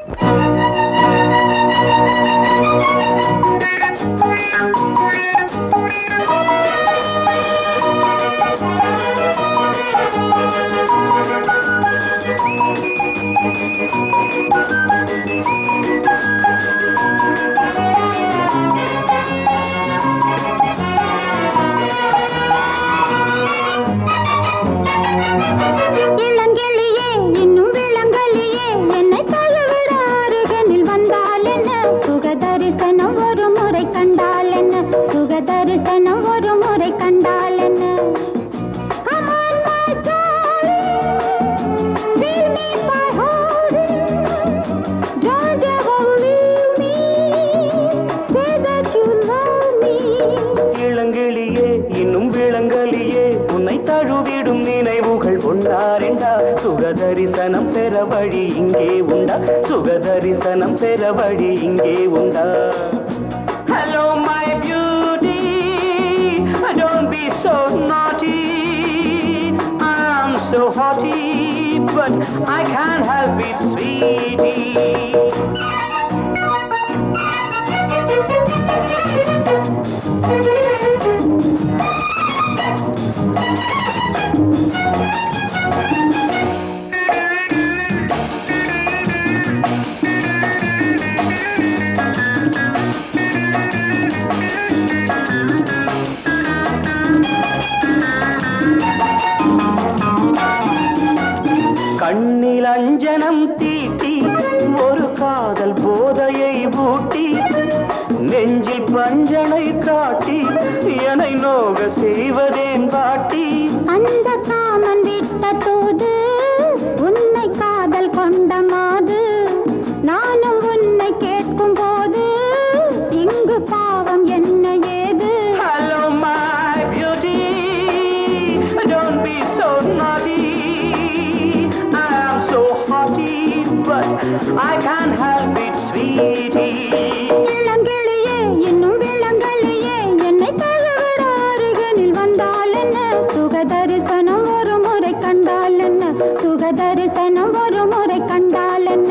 இளங்கிளியே இன்னும் விளங்கலியே என்னை தழுவிட அருகனில் வந்தால் என்ன சுக தரிசனம் ஒரு முறை கண்டால் என்ன சுக தரிசனம் ஒரு முறை கண்டால் என்ன Come on, my darling, feel me by holding. Don't ever leave me. Say that you love me. இளங்கிளியே இன்னும் விளங்கலியே உன்னை தழுவிடும் நினைவுகள் ஒன்றாரெண்டா சுகதரிசனம் பெற வழி இங்கே உண்டா சுகதரிசனம் பெற வழி இங்கே உண்டா hello my beauty don't be so naughty I'm so haughty but I can't help it sweetie கண்ணில் அஞ்சனம் தீட்டி ஒரு காதல் போதையை ஊட்டி நெஞ்சில் பஞ்சனை காட்டி என்னை நோக செய்வதேன் பாட்டி அந்த காமன் விட்ட தூது உன்னை காதல் கொண்ட மாது நானும் உன்னை கேட்கும் போது இங்கு பாவம் என்ன ஏது hello my beauty don't be so naughty I'm so haughty but I can't help it sweetie இளங்கிளியே இன்னும் விளங்கலியே என்னை தழுவிட அருகனில் வந்தால் என்ன சுக தரிசனம் ஒரு முறை கண்டால் என்ன சுக தரிசனம் ஒரு முறை கண்டால் என்ன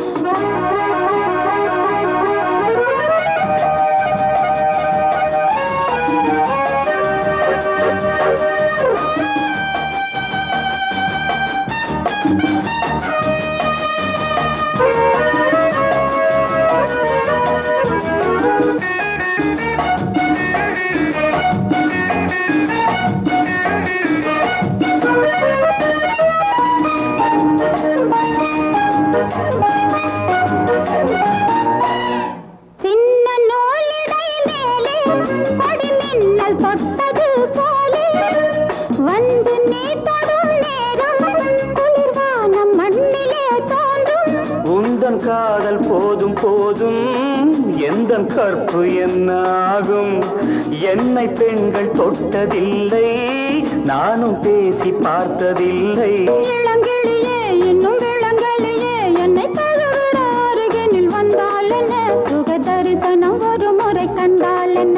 சின்ன நூலிடை மேலே கொடி மின்னல் தொட்டது போலே வந்து நீ தொடும் நேரம் குளிர்வானம் மண்ணிலே தோன்றும் உந்தன் காதல் போதும் போதும் எந்த கற்பு என்ன ஆகும் என்னை பெண்கள் தொட்டதில்லை நானும் பேசி பார்த்ததில்லை இளங்கிளியே இன்னும் விளங்கலியே என்னை தழுவிட அருகினில் வந்தால் என்ன சுக தரிசனம் ஒரு முறை கண்டால் என்ன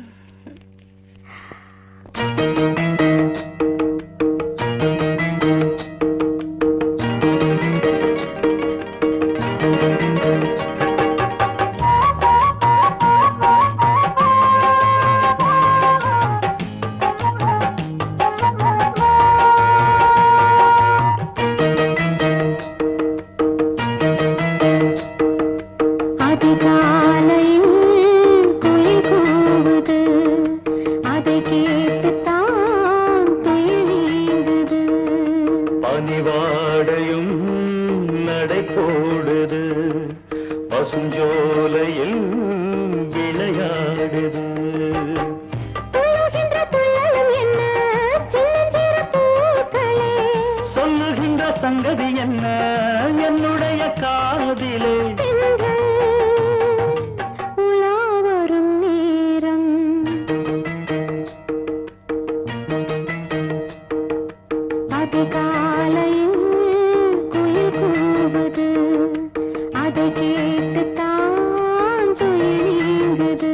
அதிகாலையில் குயில் கூவுது அதை கேட்டுத்தான் துயிலுது பனிவாடையும் நடை போடுது பசுஞ்சோலையில் விளையாடுது துள்ளுகின்ற துள்ளலும் என்ன சின்னஞ்சிறு பூக்களே சொல்லுகின்ற சங்கதி என்ன என்னுடைய காதிலே தென்றல் உலா வரும் நேரம் அதிகாலையில் குயில் கூவுது அதை கேட்டுத்தான் துயிலுது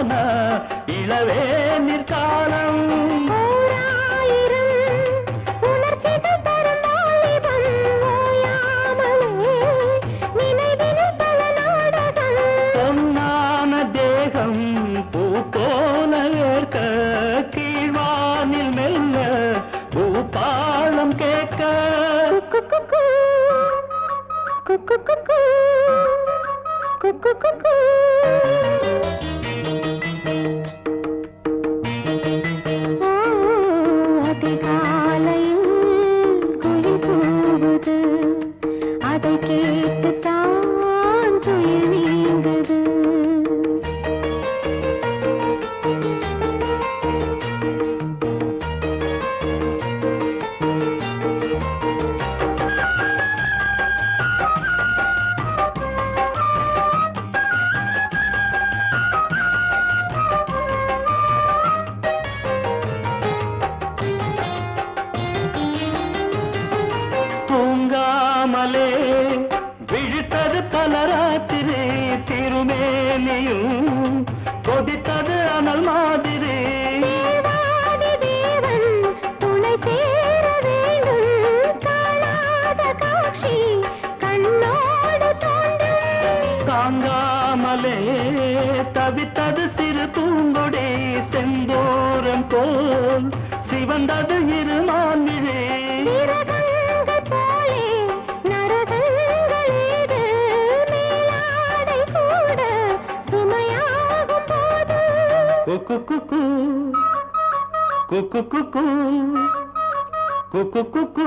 தானா இளவேனிற் காலம் ஓராயிரம் உணர்ச்சிகள் தரும் வாலிபம் ஓயாமலே நினைவினில் பல நாடகம் பொன்னான தேகம் பூ போல ஏற்க கீழ்வானில் மெல்ல பூபாளம் கேட்க குக்கு குக்கு குக்கு குக்கு குக்கு குக்கு அதிகாலையில் குயில் கூவுது அதை கேட்டுத்தான் துயில் நீங்குது தூங்காமலே விழித்தது பல ராத்திரி திருமேனியும் கொதித்தது அனல் மாதிரி தேவாதி தேவன் துணை சேர வேண்டும் காணாத காட்சி கண்ணோடு தோன்றும் தாங்காமலே தவித்தது சிறு பூங்கொடி செந்தூரம் போல் சிவந்தது இருமான்மிழே விரகங்கள் போலே நரகங்கள் ஏது மேலாடை கூட சுமையாகும் போது குக்கு குக்கு குக்கு குக்கு குக்கு குக்கு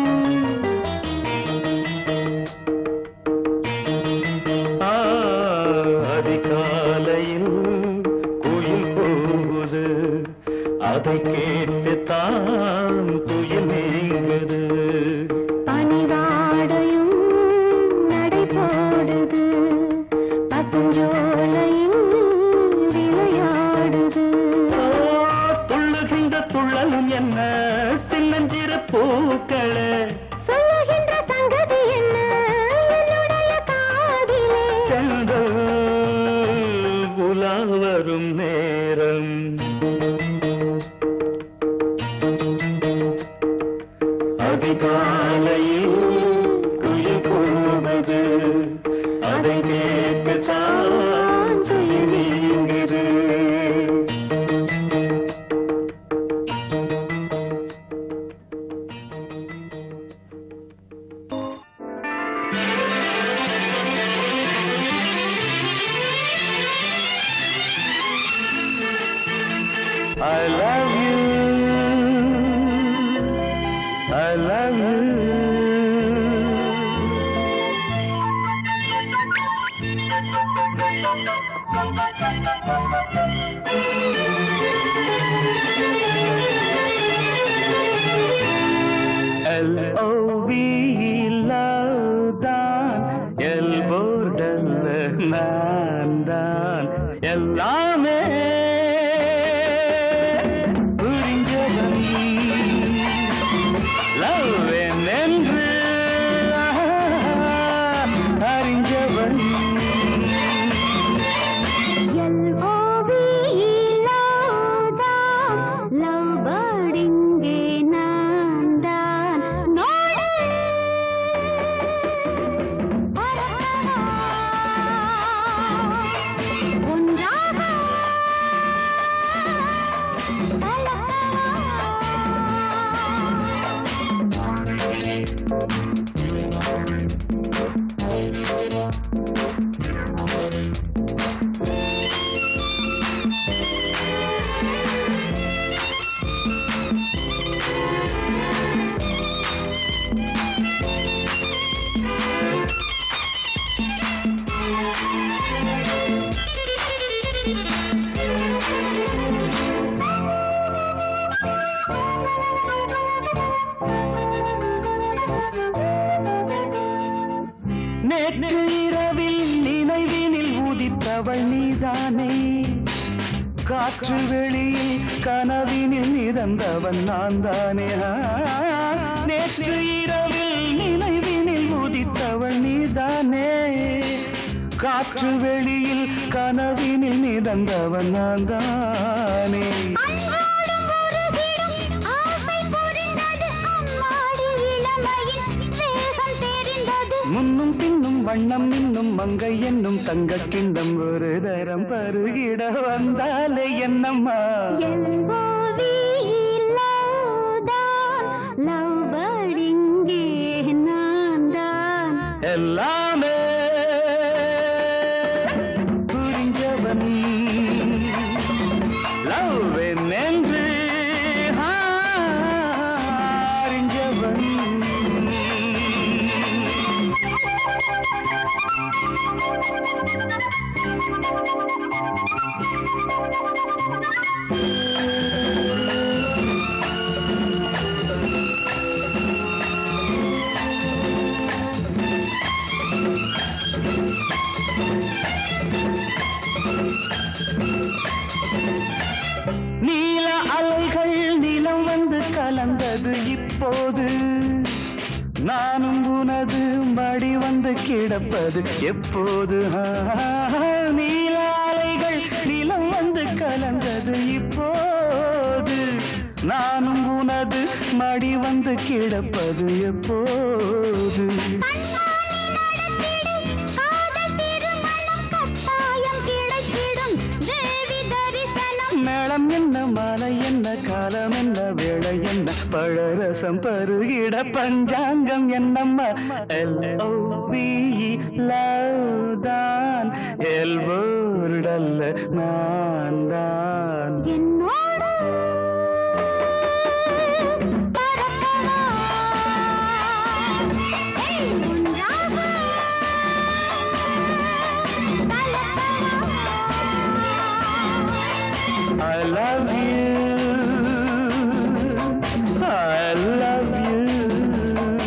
ஆ, அதிகாலையில் குயில் போகுது அதை கேட்டு தான் துயில் நீங்குது பனிவாடையும் நடை போடுது பசுஞ்சோலையும் விளையாடுது ஓ, துள்ளுகின்ற துள்ளலும் என்ன சின்னஞ்சிறு பூக்களே சொல்லுகின்ற சங்கதி என்ன என்னுடைய காதிலே செந்தல் உலா வரும் நேரம் அதிகாலையில் குயில் போவது அதை கேட்கத்தான் துயில் நீங்குது I love you. I love you. L-O-V-E love தான் எல்போர்டல்ல நான் தான் எல்லாமே புரிஞ்சவன் லவ் என்று அறிஞ்சவன் லவ் பேர்ட் இங்கே நான் தான் நோடு ஒன்றாக நேற்று இரவில் நினைவினில் உதித்தவள் நீதானே காற்று வெளியில் கனவினில் நிறந்தவன் நான் தானே ஆ, நேற்று இரவில் நினைவினில் உதித்தவள் நீதானே காற்று வெளியில் கனவினில் மிதந்தவன் நான் தானே அன்றாடம் உருகிடும் ஆசை புரிந்தது அம்மாடி இளமையின் வேகம் தெரிந்தது முன்னும் பின்னும் வண்ணம் இன்னும் மங்கை என்னும் தங்க கிண்ணம் ஒரு தரம் பருகிட வந்தாலே என்னம்மா எல்ஓவி லவ்தான் லவ் பேர்ட் இங்கே நான் தான் எல்லாமே புரிஞ்சவன் லவ் என்று ஆ, அறிஞ்சவன் நீல அலைகள் நிலம் வந்து கலந்தது இப்போது நானும் உனது மடி வந்து கிடப்பது எப்போது ஆ, நீல அலைகள் நிலம் வந்து கலந்தது இப்போது நானும் உனது மடி வந்து கிடப்பது எப்போது கண்ணாடி நடத்திடும் காதல் திருமணம் கட்டாயம் கிடைத்திடும் தேவி தரிசனம் மேளம் என்ன மாலை என்ன காலம் என்ன வேளை என்ன பழரசம் பருகிட பஞ்சாங்கம் என்னம்மா எல் ஓ லவ் தான் எல்வோர்டல்ல நான் தான் என்னோடு பறக்கவா ஏய் ஒன்றாக கலக்கவா I love you I love you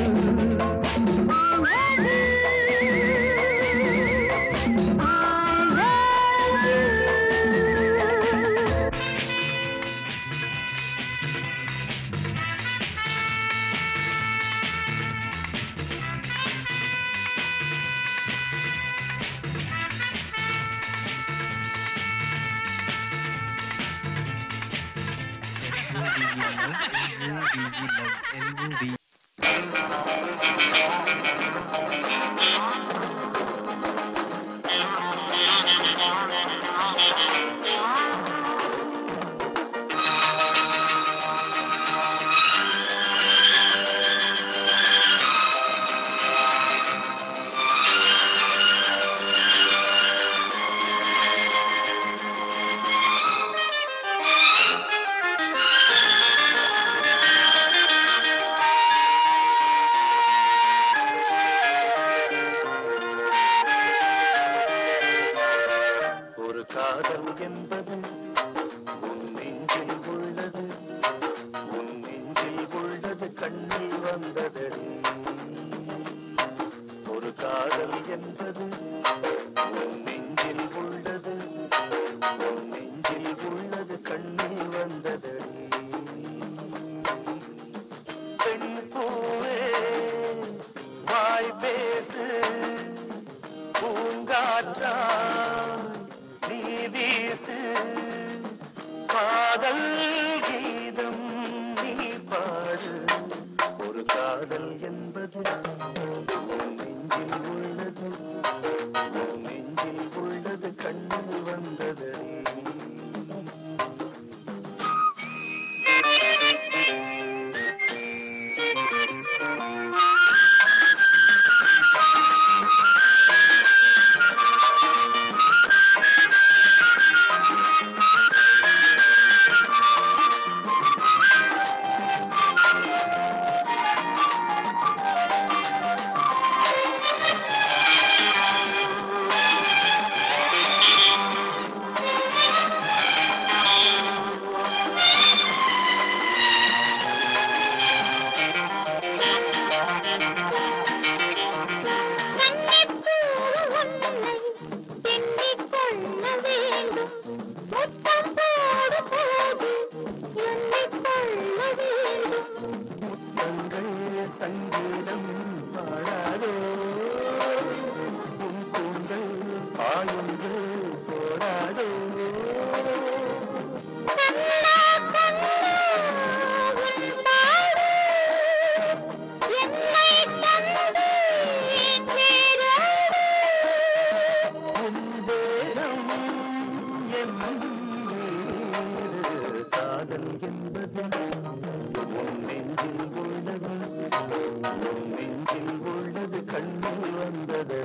காதல் என்பது உன் நெஞ்சில் உள்ளது உன் நெஞ்சில் உள்ளது கண்ணில் வந்ததே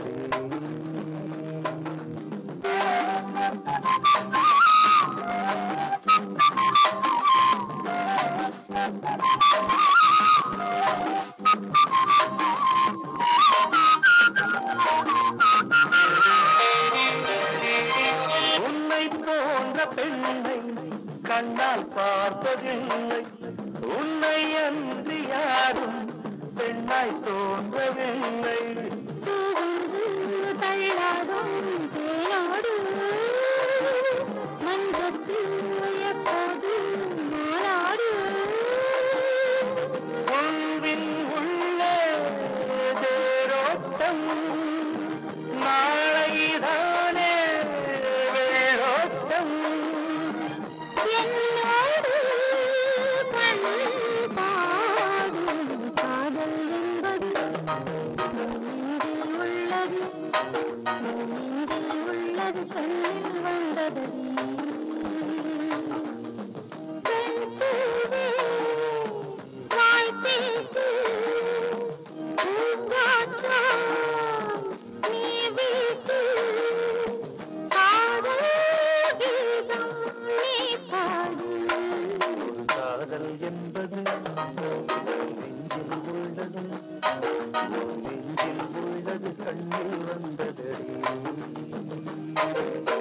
உன்னை போன்ற பெண்ணை கண்ணால் பார்த்ததில்லை உன்னை அன்றி யாரும் பெண்ணாய் தோன்றவில்லை தள்ளாடும் தேனோடு மன்றத்தில் எப்போது மாநாடு உள்வின் உள்ளே தேரோட்டம் நாளைதானே வேரோட்டம் என்னோடு கண் பாடும் காதல் என்பது நெஞ்சில் உள்ளது நெஞ்சில் உள்ளது கண்ணில் வந்தது பெண் பூவே, வாய் பேசு, பூங்காற்றா, நீ வீசு, காதல் கீதம் நீ பாடு காதல் என்பது நெஞ்சில் உள்ளது நெஞ்சில் உள்ளது கண்ணில் வந்ததடி